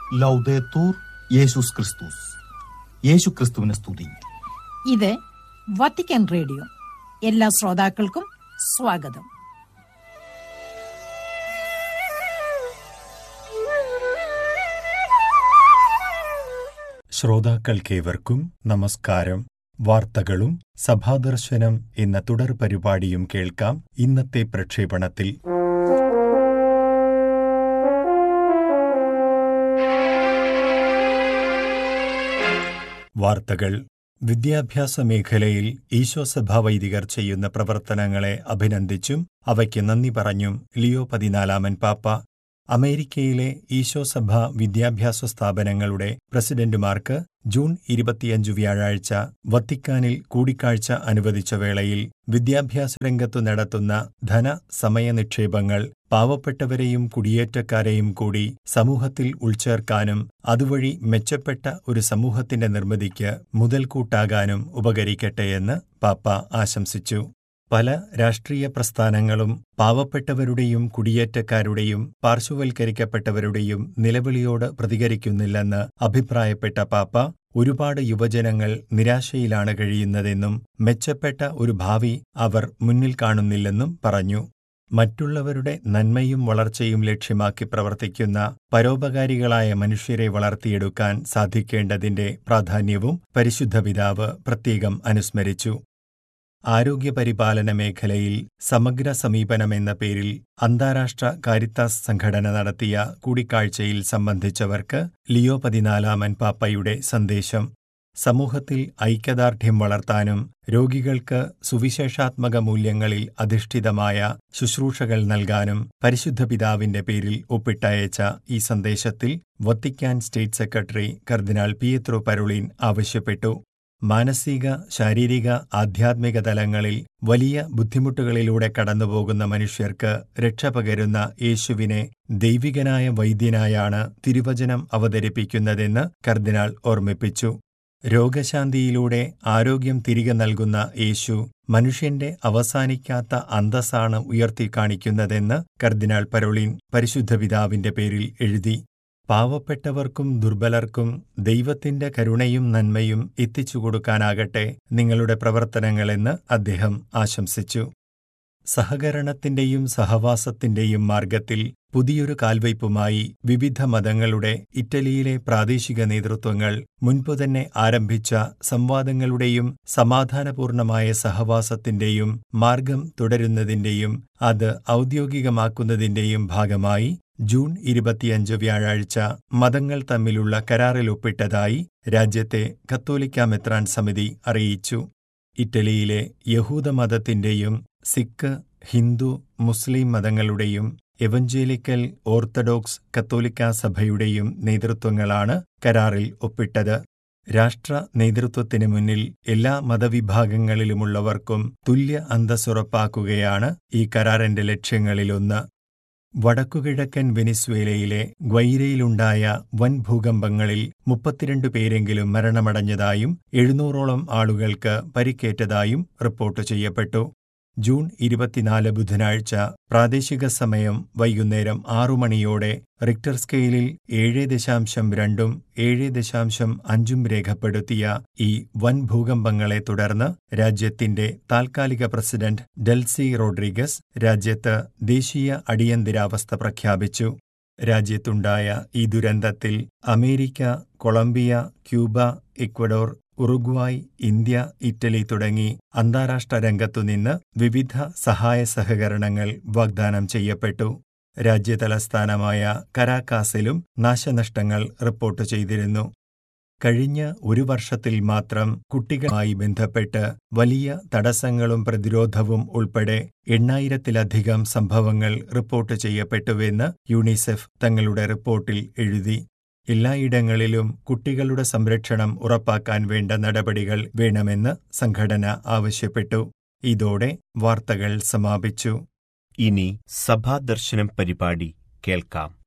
ലൗദേത്തൂർ യേശുസ് ക്രിസ്തുസ് യേശു ക്രിസ്തുവിനെ സ്തുതി ഇത് വത്തിക്കാൻ റേഡിയോ എല്ലാ ശ്രോതാക്കൾക്കും സ്വാഗതം ശ്രോതാക്കൾക്കേവർക്കും നമസ്കാരം വാർത്തകളും സഭാദർശനം എന്ന തുടർ പരിപാടിയും കേൾക്കാം ഇന്നത്തെ പ്രക്ഷേപണത്തിൽ വാർത്തകൾ വിദ്യാഭ്യാസ മേഖലയിൽ ഈശോസഭാ വൈദികർ ചെയ്യുന്ന പ്രവർത്തനങ്ങളെ അഭിനന്ദിച്ചും അവയ്ക്ക് നന്ദി പറഞ്ഞും ലിയോ പതിനാലാമൻ പാപ്പ അമേരിക്കയിലെ ഈശോസഭ വിദ്യാഭ്യാസ സ്ഥാപനങ്ങളുടെ പ്രസിഡന്റുമാർക്ക് ജൂൺ ഇരുപത്തിയഞ്ചു വ്യാഴാഴ്ച വത്തിക്കാനിൽ കൂടിക്കാഴ്ച അനുവദിച്ച വേളയിൽ വിദ്യാഭ്യാസ രംഗത്തു നടത്തുന്ന ധന സമയ നിക്ഷേപങ്ങൾ പാവപ്പെട്ടവരെയും കുടിയേറ്റക്കാരെയും കൂടി സമൂഹത്തിൽ ഉൾച്ചേർക്കാനും അതുവഴി മെച്ചപ്പെട്ട ഒരു സമൂഹത്തിന്റെ നിർമ്മിതിക്ക് മുതൽക്കൂട്ടാകാനും ഉപകരിക്കട്ടെയെന്ന് പാപ്പ ആശംസിച്ചു പല രാഷ്ട്രീയ പ്രസ്ഥാനങ്ങളും പാവപ്പെട്ടവരുടെയും കുടിയേറ്റക്കാരുടെയും പാർശ്വവൽക്കരിക്കപ്പെട്ടവരുടെയും നിലവിളിയോട് പ്രതികരിക്കുന്നില്ലെന്ന് അഭിപ്രായപ്പെട്ട പാപ്പ ഒരുപാട് യുവജനങ്ങൾ നിരാശയിലാണ് കഴിയുന്നതെന്നും മെച്ചപ്പെട്ട ഒരു ഭാവി അവർ മുന്നിൽ കാണുന്നില്ലെന്നും പറഞ്ഞു മറ്റുള്ളവരുടെ നന്മയും വളർച്ചയും ലക്ഷ്യമാക്കി പ്രവർത്തിക്കുന്ന പരോപകാരികളായ മനുഷ്യരെ വളർത്തിയെടുക്കാൻ സാധിക്കേണ്ടതിന്റെ പ്രാധാന്യവും പരിശുദ്ധ പിതാവ് പ്രത്യേകം അനുസ്മരിച്ചു ആരോഗ്യപരിപാലന മേഖലയിൽ സമഗ്ര സമീപനമെന്ന പേരിൽ അന്താരാഷ്ട്ര കാരിത്താസ് സംഘടന നടത്തിയ കൂടിക്കാഴ്ചയിൽ സംബന്ധിച്ചവർക്ക് ലിയോ പതിനാലാമൻ പാപ്പയുടെ സന്ദേശം സമൂഹത്തിൽ ഐക്യദാർഢ്യം വളർത്താനും രോഗികൾക്ക് സുവിശേഷാത്മക മൂല്യങ്ങളിൽ അധിഷ്ഠിതമായ ശുശ്രൂഷകൾ നൽകാനും പരിശുദ്ധ പിതാവിന്റെ പേരിൽ ഒപ്പിട്ടയച്ച ഈ സന്ദേശത്തിൽ വത്തിക്കാൻ സ്റ്റേറ്റ് സെക്രട്ടറി കർദിനാൾ പിയത്രോ പരുളീൻ ആവശ്യപ്പെട്ടു മാനസിക ശാരീരിക ആധ്യാത്മിക തലങ്ങളിൽ വലിയ ബുദ്ധിമുട്ടുകളിലൂടെ കടന്നുപോകുന്ന മനുഷ്യർക്ക് രക്ഷ പകരുന്ന യേശുവിനെ ദൈവികനായ വൈദ്യനായാണ് തിരുവചനം അവതരിപ്പിക്കുന്നതെന്ന് കർദിനാൾ ഓർമ്മിപ്പിച്ചു രോഗശാന്തിയിലൂടെ ആരോഗ്യം തിരികെ നൽകുന്ന യേശു മനുഷ്യന്റെ അവസാനിക്കാത്ത അന്തസ്സാണ് ഉയർത്തിക്കാണിക്കുന്നതെന്ന് കർദിനാൾ പരോളിൻ പരിശുദ്ധ പിതാവിന്റെ പേരിൽ എഴുതി പാവപ്പെട്ടവർക്കും ദുർബലർക്കും ദൈവത്തിന്റെ കരുണയും നന്മയും എത്തിച്ചുകൊടുക്കാനാകട്ടെ നിങ്ങളുടെ പ്രവർത്തനങ്ങളെന്ന് അദ്ദേഹം ആശംസിച്ചു സഹകരണത്തിന്റെയും സഹവാസത്തിന്റെയും മാർഗത്തിൽ പുതിയൊരു കാൽവയ്പുമായി വിവിധ മതങ്ങളുടെ ഇറ്റലിയിലെ പ്രാദേശിക നേതൃത്വങ്ങൾ മുൻപു തന്നെ ആരംഭിച്ച സംവാദങ്ങളുടെയും സമാധാനപൂർണമായ സഹവാസത്തിന്റെയും മാർഗം തുടരുന്നതിന്റെയും അത് ഔദ്യോഗികമാക്കുന്നതിന്റെയും ഭാഗമായി ജൂൺ ഇരുപത്തിയഞ്ച് വ്യാഴാഴ്ച മതങ്ങൾ തമ്മിലുള്ള കരാറിൽ ഒപ്പിട്ടതായി രാജ്യത്തെ കത്തോലിക്ക മെത്രാൻ സമിതി അറിയിച്ചു ഇറ്റലിയിലെ യഹൂദമതത്തിന്റെയും സിഖ് ഹിന്ദു മുസ്ലിം മതങ്ങളുടെയും എവഞ്ചേലിക്കൽ ഓർത്തഡോക്സ് കത്തോലിക്ക സഭയുടെയും നേതൃത്വങ്ങളാണ് കരാറിൽ ഒപ്പിട്ടത് രാഷ്ട്ര നേതൃത്വത്തിന് മുന്നിൽ എല്ലാ മതവിഭാഗങ്ങളിലുമുള്ളവർക്കും തുല്യ അന്തസ്സുറപ്പാക്കുകയാണ് ഈ കരാറിന്റെ ലക്ഷ്യങ്ങളിലൊന്ന് വടക്കുകിഴക്കൻ വെനിസ്വേലയിലെ ഗ്വൈരയിലുണ്ടായ വൻ ഭൂകമ്പങ്ങളിൽ മുപ്പത്തിരണ്ട് പേരെങ്കിലും മരണമടഞ്ഞതായും എഴുന്നൂറോളം ആളുകൾക്ക് പരിക്കേറ്റതായും റിപ്പോർട്ട് ചെയ്യപ്പെട്ടു ജൂൺ ഇരുപത്തിനാല് ബുധനാഴ്ച പ്രാദേശിക സമയം വൈകുന്നേരം ആറു മണിയോടെ റിക്ടർ സ്കെയിലിൽ ഏഴ് ദശാംശം രണ്ടും ഏഴ് ദശാംശം അഞ്ചും രേഖപ്പെടുത്തിയ ഈ വൻ ഭൂകമ്പങ്ങളെ തുടർന്ന് രാജ്യത്തിന്റെ താൽക്കാലിക പ്രസിഡന്റ് ഡെൽസി റോഡ്രിഗസ് രാജ്യത്ത് ദേശീയ അടിയന്തരാവസ്ഥ പ്രഖ്യാപിച്ചു രാജ്യത്തുണ്ടായ ഈ ദുരന്തത്തിൽ America Colombia Cuba Ecuador Uruguay India Italy തുടങ്ങി അന്താരാഷ്ട്ര രംഗത്തുനിന്ന് വിവിധ സഹായ സഹകരണങ്ങൾ വാഗ്ദാനം ചെയ്യപ്പെട്ടു രാജ്യതലസ്ഥാനമായ കരാക്കാസിലും നാശനഷ്ടങ്ങൾ റിപ്പോർട്ട് ചെയ്തിരുന്നു കഴിഞ്ഞ ഒരു വർഷത്തിൽ മാത്രം കുട്ടികളുമായി ബന്ധപ്പെട്ട് വലിയ തടസ്സങ്ങളും പ്രതിരോധവും ഉൾപ്പെടെ എണ്ണായിരത്തിലധികം സംഭവങ്ങൾ റിപ്പോർട്ട് ചെയ്യപ്പെട്ടുവെന്ന് യൂണിസെഫ് തങ്ങളുടെ റിപ്പോർട്ടിൽ എഴുതി എല്ലായിടങ്ങളിലും കുട്ടികളുടെ സംരക്ഷണം ഉറപ്പാക്കാൻ വേണ്ട നടപടികൾ വേണമെന്ന് സംഘടന ആവശ്യപ്പെട്ടു ഇതോടെ വാർത്തകൾ സമാപിച്ചു ഇനി സഭാദർശനം പരിപാടി കേൾക്കാം